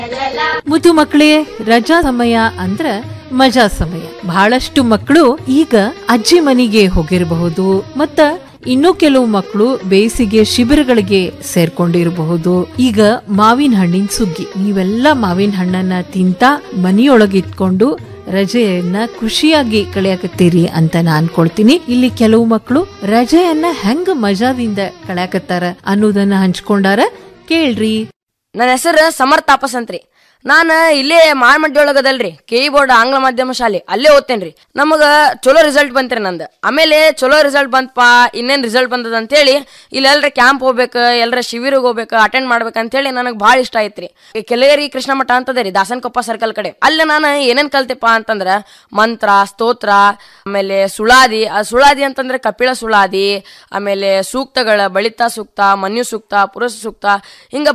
ಮುದ್ದು ಮಕ್ಕಳೇ ರಜಾ ಸಮಯ ಅಂದ್ರ ಮಜಾ ಸಮಯ ಬಹಳಷ್ಟು ಮಕ್ಕಳು ಈಗ ಅಜ್ಜಿ ಮನೆಗೆ ಹೋಗಿರಬಹುದು ಮತ್ತ ಇನ್ನು ಕೆಲವು ಮಕ್ಕಳು ಬೇಸಿಗೆ ಶಿಬಿರಗಳಿಗೆ ಸೇರ್ಕೊಂಡಿರಬಹುದು ಈಗ ಮಾವಿನ ಹಣ್ಣಿನ ಸುಗ್ಗಿ ನೀವೆಲ್ಲ ಮಾವಿನ ಹಣ್ಣನ್ನ ತಿಂತ ಮನಿಯೊಳಗಿಟ್ಕೊಂಡು ರಜೆಯನ್ನ ಖುಷಿಯಾಗಿ ಕಳೆಯಕತ್ತೀರಿ ಅಂತ ನಾ ಅನ್ಕೊಳ್ತೀನಿ ಇಲ್ಲಿ ಕೆಲವು ಮಕ್ಕಳು ರಜೆಯನ್ನ ಹೆಂಗ ಮಜಾದಿಂದ ಕಳೆಯಕತ್ತಾರ ಅನ್ನೋದನ್ನ ಹಂಚ್ಕೊಂಡಾರ ಕೇಳ್ರಿ ನನ್ನ ಹೆಸರು ಸಮರ್ ತಾಪಸ್ ಅಂತ್ರಿ ನಾನು ಇಲ್ಲೇ ಮಾಳ್ಮಡ್ಡಿ ಒಳಗದಲ್ರಿ ಕೆ ಇ ಬೋರ್ಡ್ ಆಂಗ್ಲ ಮಾಧ್ಯಮ ಶಾಲೆ ಅಲ್ಲೇ ಓದ್ತೇನ್ರಿ ನಮಗ ಚಲೋ ರಿಸಲ್ಟ್ ಬಂತ್ರಿ ನಂದು ಆಮೇಲೆ ಚಲೋ ರಿಸಲ್ಟ್ ಬಂತಪ್ಪ ಇನ್ನೇನ್ ರಿಸಲ್ಟ್ ಬಂದದ ಅಂತೇಳಿ ಇಲ್ಲಿ ಎಲ್ರ ಕ್ಯಾಂಪ್ ಹೋಗ್ಬೇಕು ಎಲ್ರ ಶಿಬಿರಿಗೆ ಹೋಗ್ಬೇಕು ಅಟೆಂಡ್ ಮಾಡ್ಬೇಕು ಅಂತೇಳಿ ನನಗೆ ಭಾಳ ಇಷ್ಟ ಐತ್ರಿ ಈ ಕೆಳಗೇರಿ ಕೃಷ್ಣ ಮಠ ಅಂತದ ರೀ ದಾಸನಕೊಪ್ಪ ಸರ್ಕಲ್ ಕಡೆ ಅಲ್ಲಿ ನಾನು ಏನೇನ್ ಕಲ್ತೆಪ್ಪ ಅಂತಂದ್ರ ಮಂತ್ರ ಸ್ತೋತ್ರ ಆಮೇಲೆ ಸುಳಾದಿ ಆ ಸುಳಾದಿ ಅಂತಂದ್ರೆ ಕಪಿಳ ಸುಳಾದಿ ಆಮೇಲೆ ಸೂಕ್ತಗಳ ಬಳಿತ ಸೂಕ್ತ ಮನ್ಯು ಸೂಕ್ತ ಪುರುಷ ಸೂಕ್ತ ಹಿಂಗ